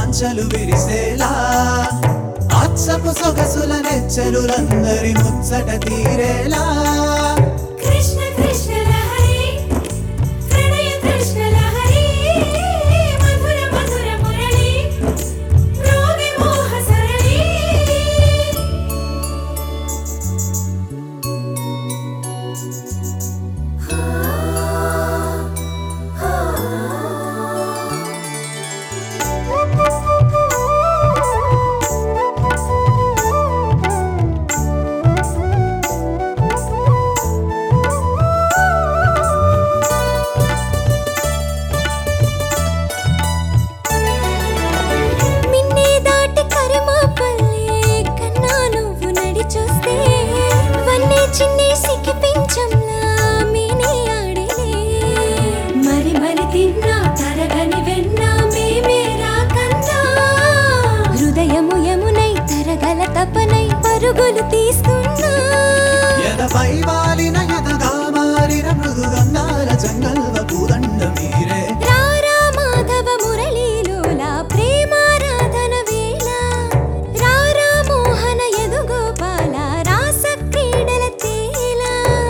వాంఛలు విరిసేలా అచ్చపు సొగసుల నెచ్చలులందరి ముచ్చట తీరేలా కృష్ణ కృష్ణ లహరి ప్రణయ కృష్ణ లహరి మధుర మధుర మురళి రోగి మోహ సరళి మిన్నే దాటి కరిమాపల్లే కన్నా నువ్వు నడి చూస్తే వన్నే చిన్నే సిక్కి పెంచంలా మీనే ఆడేలే మరి మరి తిన్నా తరగని వెన్నా మేమే రాకన్నా హృదయము యమునై తరగల తపనై పరుగులు తీస్తున్నా ఎదపై వాలిన ఎదగా మారిన మృదుగంధాల జంగల్వ పూదండ మీరే రారా మాధవ మురళీలోలా ప్రేమారాధన వేళ రారా మోహన యదుగోపాల రాస క్రీడల తేల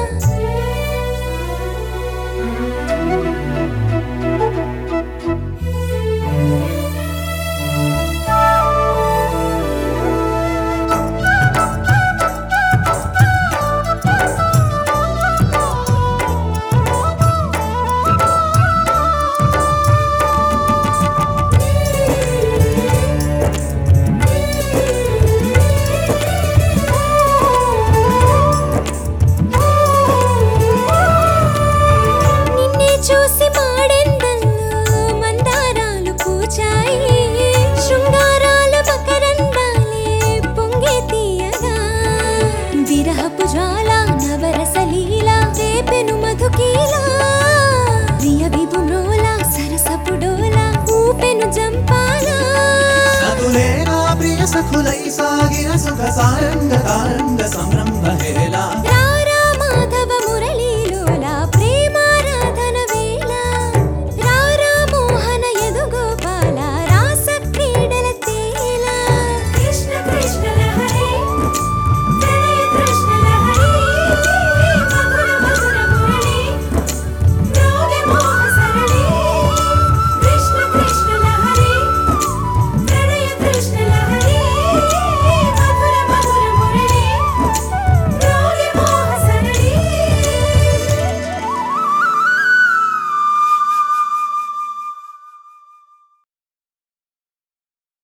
నిన్నే చూసి మాడెందల్లో మందారాలు పూచాయి శృంగారాల మకరందాలే పొంగే తీయగా విరహపు జ్వాల నవరసలీల రేపెను మధుకీలా ప్రియ విభుమ్రోల సరసపు డోల ఊపెను జంపాలా సతులే నా ప్రియ సఖులై సాగిన సుఖ సారంగ తారంగ సంరంభ హేళ